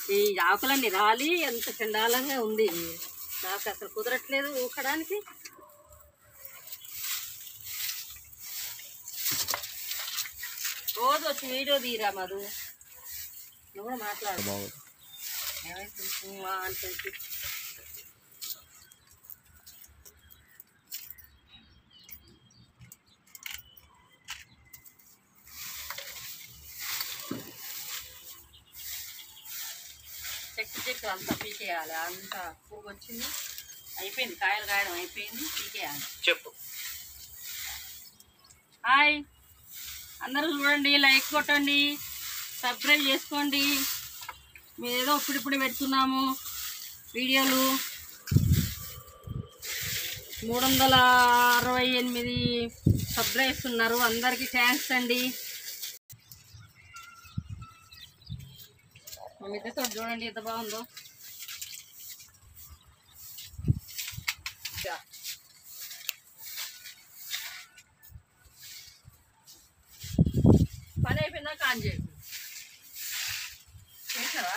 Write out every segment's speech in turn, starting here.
ఈ ఆకులన్నీ రాలి ఎంత చండాలంగా ఉంది నాకు అసలు కుదరట్లేదు ఊకడానికి రోజు వచ్చి వీడియో తీరా మధు నువ్వు కూడా మాట్లాడు బాగుంది ఏమైతుంది ఉమ్మా అంటే చెక్కు చెక్కు అంతా పీకేయాలి అంతా పువ్వు వచ్చింది అయిపోయింది కాయలు కాయడం అయిపోయింది పీకేయాలి చెప్పు హాయ్ అందరూ చూడండి లైక్ కొట్టండి సబ్స్క్రైబ్ చేసుకోండి మేము ఏదో ఇప్పుడిప్పుడు పెడుతున్నాము వీడియోలు మూడు వందల అరవై ఎనిమిది సబ్స్క్రైబ్స్ ఉన్నారు అందరికీ థ్యాంక్స్ అండి మా మిద్దెతో చూడండి ఎంత బాగుందో యా. పని అయిపోయిందా కాన్ చేయి చేసావా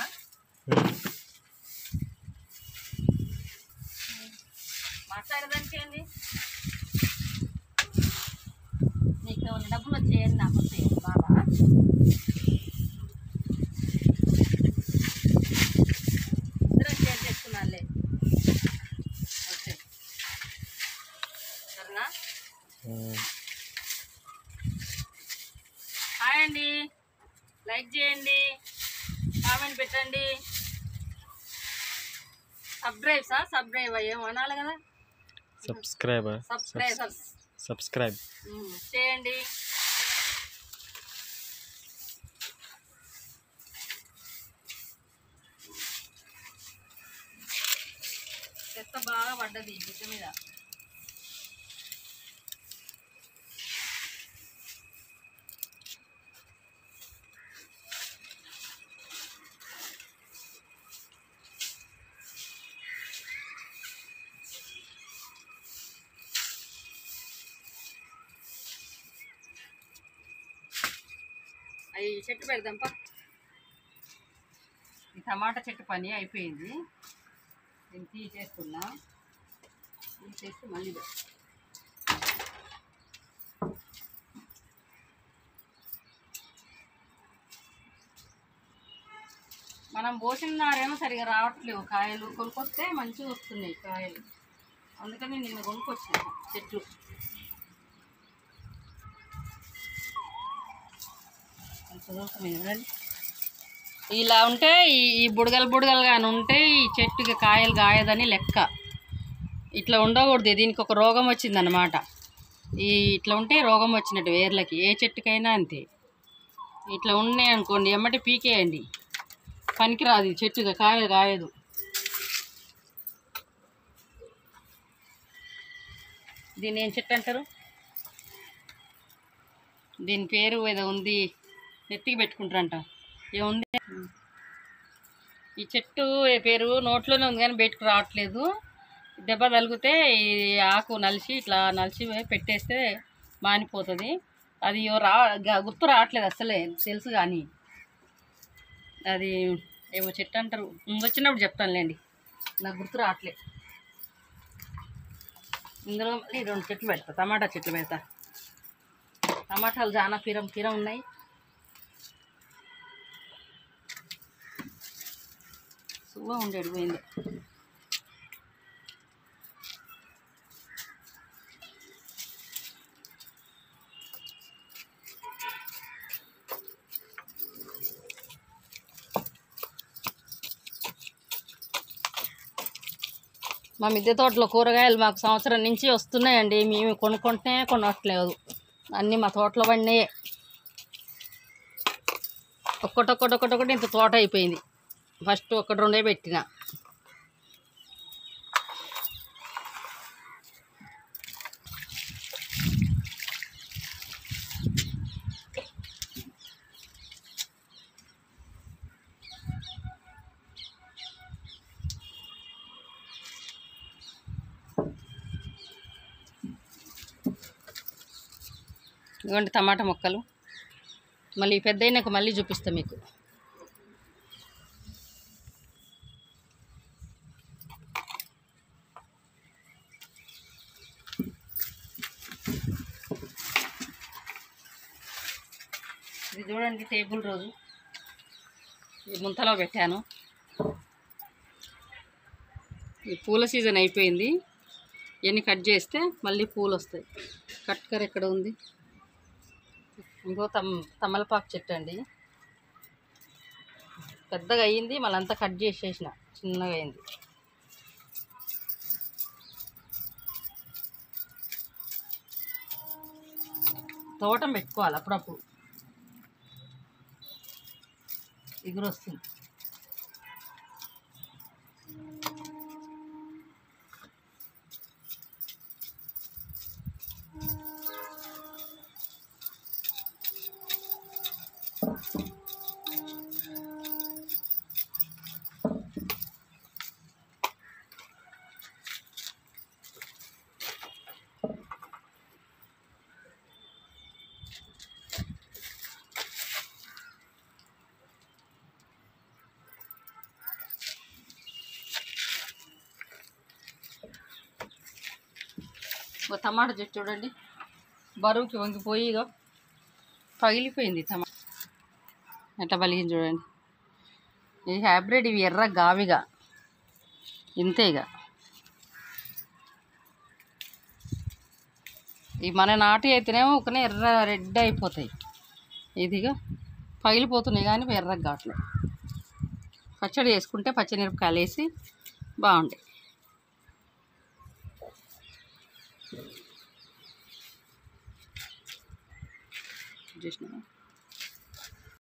మాట్లాడదానికి ఏంది నీకు ఏమైనా డబ్బులు వచ్చేయండి నాకు వచ్చేయండి బాబా ఇద్దరం షేర్ చేసుకున్నానులే ఓకే సరేనా హాయ్ అండి లైక్ చేయండి కామెంట్ పెట్టండి సబ్స్క్రైబ్సా సబ్స్క్రైబ్ ఏమో అనాలి కదా సబ్స్క్రైబర్ సబ్స్క్రైబర్స్ సబ్స్క్రైబ్ చేయండి చెత్త బాగా పడ్డది బిడ్డ మీద అవి చెట్టు పెడదాంపా ఈ టమాటా చెట్టు పని అయిపోయింది నేను తీసేస్తున్నా తీసేసి మళ్ళీ పెడతా. మనం పోసిన నారేమో సరిగా రావట్లేవు కాయలు కొనుక్కొస్తే మంచిగా వస్తున్నాయి కాయలు అందుకని నిన్న కొనుక్కొచ్చిన చెట్లు కొంచెం దూరమే చూడండి. ఇలా ఉంటే ఈ ఈ బుడగలు బుడగలు కానీ ఉంటే ఈ చెట్టుకి కాయలు కాయదని లెక్క ఇట్లా ఉండకూడదు దీనికి ఒక రోగం వచ్చిందనమాట ఈ ఇట్లా ఉంటే రోగం వచ్చినట్టు వేర్లకి ఏ చెట్టుకైనా అంతే ఇట్లా ఉన్నాయి అనుకోండి ఎమ్మటి పీకేయండి పనికిరాదు ఈ చెట్టుగా కాయలు కాయదు దీన్ని ఏం చెట్టు అంటారు దీని పేరు ఏదో ఉంది నెత్తికి పెట్టుకుంటారంట ఏముంది ఈ చెట్టు ఏ పేరు నోట్లోనే ఉంది కానీ బయటకు రావట్లేదు దెబ్బ తగిలితే ఈ ఆకు నలిసి ఇట్లా నలిసి పెట్టేస్తే మానిపోతుంది అది ఏవో రా గ- గుర్తు రావట్లేదు అసలే తెలుసు కానీ అది ఏమో చెట్టు అంటారు వచ్చినప్పుడు చెప్తానులేండి నాకు గుర్తు రావట్లేదు ఇందులో మళ్ళీ రెండు చెట్లు పెడతా టమాటా చెట్లు పెడతా టమాటాలు చాలా పిరం పిరం ఉన్నాయి సువ్వ ఉండేది పోయింది మా మిద్దె తోటలో కూరగాయలు మాకు సంవత్సరం నుంచి వస్తున్నాయండి మేము కొనుక్కుంటే కొనట్లేదు అన్నీ మా తోటలో పడినాయే ఒక్కటొక్కటొక్కటొక్కటి ఇంత తోట అయిపోయింది ఫస్ట్ ఒకటి రెండే పెట్టిన ఇదిగోండి టమాటా మొక్కలు మళ్ళీ పెద్ద అయినాక మళ్ళీ చూపిస్తా మీకు ఇది చూడండి టేబుల్ రోజు ఈ ముంతలో పెట్టాను ఈ పూల సీజన్ అయిపోయింది ఇవన్నీ కట్ చేస్తే మళ్ళీ పూలు వస్తాయి కట్కర్ ఎక్కడ ఉంది ఇంకో తమ్ తమలపాకు చెట్టు అండి పెద్దగా అయ్యింది మళ్ళీ అంతా కట్ చేసేసిన చిన్నగా అయింది తోటం పెట్టుకోవాలి అప్పుడప్పుడు ఎగురు వస్తుంది ఒక టమాటా చెట్టు చూడండి బరువుకి వంగిపోయి ఇగో పగిలిపోయింది టమాటా ఎట్లా పలిగింది చూడండి ఇది హైబ్రిడ్ ఇవి ఎర్ర గావిగా ఇంతే ఇక ఈ మన నాటి అయితేనేమో ఒకనే ఎర్ర రెడ్ అయిపోతాయి ఇదిగా పగిలిపోతున్నాయి కానీ ఎర్రగా కావట్లేదు పచ్చడి చేసుకుంటే పచ్చిమిరపకాయలు వేసి బాగుంటాయి చూసినా